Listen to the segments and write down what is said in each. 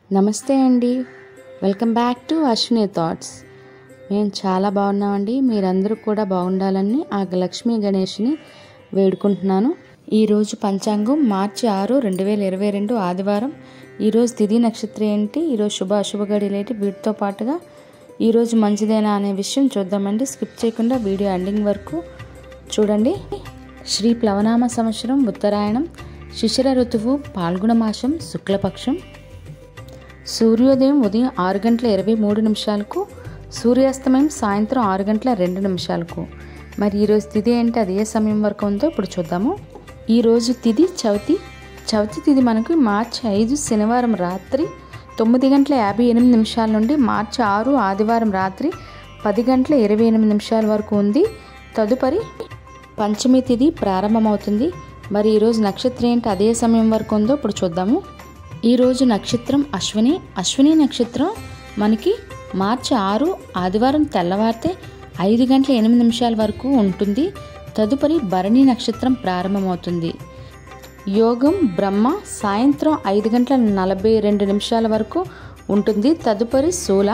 నమస్తే అండి welcome back to Ashwini thoughts మేము చాలా బాగున్నామండి మీరందరూ కూడా బాగుండాలని ఆ లక్ష్మీ గణేష్ని వేడుకుంటున్నాను ఈరోజు పంచాంగం మార్చి ఆరు రెండు వేల ఇరవై రెండు ఆదివారం ఈరోజు తిథి నక్షత్రం ఏంటి ఈరోజు శుభ అశుభ గడియలు ఏంటి వీటితో పాటుగా ఈరోజు మంచిదేనా అనే విషయం చూద్దామండి స్కిప్ చేయకుండా వీడియో ఎండింగ్ వరకు చూడండి శ్రీ ప్లవనామ సంవత్సరం ఉత్తరాయణం శిశిర ఋతువు పాల్గొన మాసం శుక్లపక్షం సూర్యోదయం ఉదయం ఆరు గంటల ఇరవై మూడు నిమిషాలకు సూర్యాస్తమయం సాయంత్రం ఆరు గంటల రెండు నిమిషాలకు మరి ఈరోజు తిథి ఏంటి అది ఏ సమయం వరకు ఉందో ఇప్పుడు చూద్దాము ఈరోజు తిథి చవితి చవితి తిథి మనకు మార్చి ఐదు శనివారం రాత్రి తొమ్మిది గంటల యాభై ఎనిమిది నిమిషాల నుండి మార్చి ఆరు ఆదివారం రాత్రి పది గంటల ఇరవై ఎనిమిది నిమిషాల వరకు ఉంది తదుపరి పంచమి తిథి ప్రారంభమవుతుంది మరి ఈరోజు నక్షత్రం ఏంటి అదే సమయం వరకు ఉందో ఇప్పుడు చూద్దాము ఈరోజు నక్షత్రం అశ్విని అశ్విని నక్షత్రం మనకి మార్చి ఆరు ఆదివారం తెల్లవారితే ఐదు గంటల ఎనిమిది నిమిషాల వరకు ఉంటుంది తదుపరి భరణి నక్షత్రం ప్రారంభమవుతుంది యోగం బ్రహ్మ సాయంత్రం ఐదు గంటల నలభై రెండు నిమిషాల వరకు ఉంటుంది తదుపరి శూల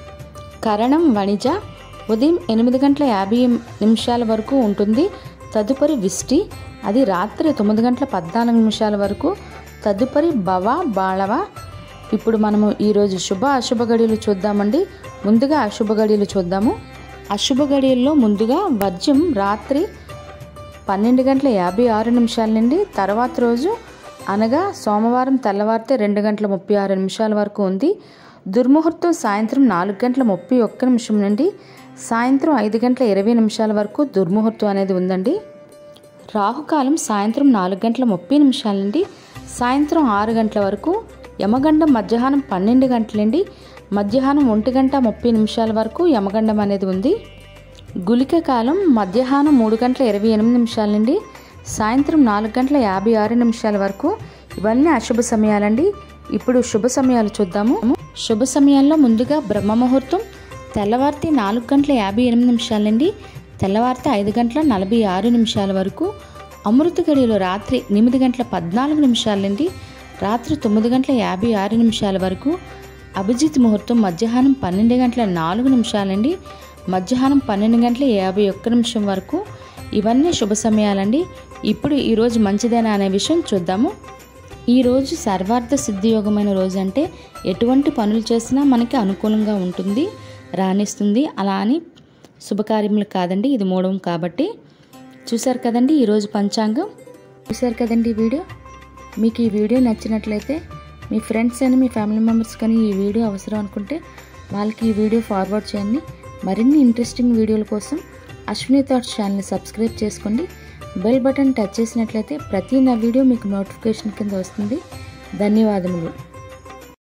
కరణం వణిజ ఉదయం ఎనిమిది గంటల యాభై నిమిషాల వరకు ఉంటుంది తదుపరి విష్టి అది రాత్రి తొమ్మిది గంటల పద్నాలుగు నిమిషాల వరకు తదుపరి భవ బాళవ ఇప్పుడు మనము ఈరోజు శుభ అశుభ గడియలు చూద్దామండి ముందుగా అశుభ గడియలు చూద్దాము అశుభ గడియల్లో ముందుగా వర్జ్యం రాత్రి పన్నెండు గంటల యాభై ఆరు నిమిషాల నుండి తర్వాత రోజు అనగా సోమవారం తెల్లవారితే రెండు గంటల ముప్పై ఆరు నిమిషాల వరకు ఉంది దుర్ముహూర్తం సాయంత్రం నాలుగు గంటల ముప్పై ఒక్క నిమిషం నుండి సాయంత్రం ఐదు గంటల ఇరవై నిమిషాల వరకు దుర్ముహూర్తం అనేది ఉందండి రాహుకాలం సాయంత్రం నాలుగు గంటల ముప్పై నిమిషాల నుండి సాయంత్రం ఆరు గంటల వరకు యమగండం మధ్యాహ్నం పన్నెండు గంటల నుండి మధ్యాహ్నం ఒంటి గంట ముప్పై నిమిషాల వరకు యమగండం అనేది ఉంది గులిక కాలం మధ్యాహ్నం మూడు గంటల ఇరవై ఎనిమిది నిమిషాల నుండి సాయంత్రం నాలుగు గంటల యాభై ఆరు నిమిషాల వరకు ఇవన్నీ అశుభ సమయాలండి ఇప్పుడు శుభ సమయాలు చూద్దాము శుభ సమయాల్లో ముందుగా బ్రహ్మ ముహూర్తం తెల్లవారితే నాలుగు గంటల యాభై ఎనిమిది నిమిషాల నుండి తెల్లవారితే ఐదు గంటల నలభై ఆరు నిమిషాల వరకు అమృత గడియలు రాత్రి ఎనిమిది గంటల పద్నాలుగు నిమిషాల నుండి రాత్రి తొమ్మిది గంటల యాభై ఆరు నిమిషాల వరకు అభిజిత్ ముహూర్తం మధ్యాహ్నం పన్నెండు గంటల నాలుగు నిమిషాల నుండి మధ్యాహ్నం పన్నెండు గంటల యాభై ఒక్క నిమిషం వరకు ఇవన్నీ శుభ సమయాలండి ఇప్పుడు ఈరోజు మంచిదేనా అనే విషయం చూద్దాము ఈరోజు సర్వార్థ సిద్ధియోగమైన రోజు అంటే ఎటువంటి పనులు చేసినా మనకి అనుకూలంగా ఉంటుంది రాణిస్తుంది అలా అని శుభకార్యములు కాదండి ఇది మూడవం కాబట్టి చూశారు కదండి ఈరోజు పంచాంగం చూశారు కదండి ఈ వీడియో మీకు ఈ వీడియో నచ్చినట్లయితే మీ ఫ్రెండ్స్ అని మీ ఫ్యామిలీ మెంబర్స్ కానీ ఈ వీడియో అవసరం అనుకుంటే వాళ్ళకి ఈ వీడియో ఫార్వర్డ్ చేయండి మరిన్ని ఇంట్రెస్టింగ్ వీడియోల కోసం అశ్విని థాట్స్ ఛానల్ని సబ్స్క్రైబ్ చేసుకోండి బెల్ బటన్ టచ్ చేసినట్లయితే ప్రతి నా వీడియో మీకు నోటిఫికేషన్ కింద వస్తుంది ధన్యవాదములు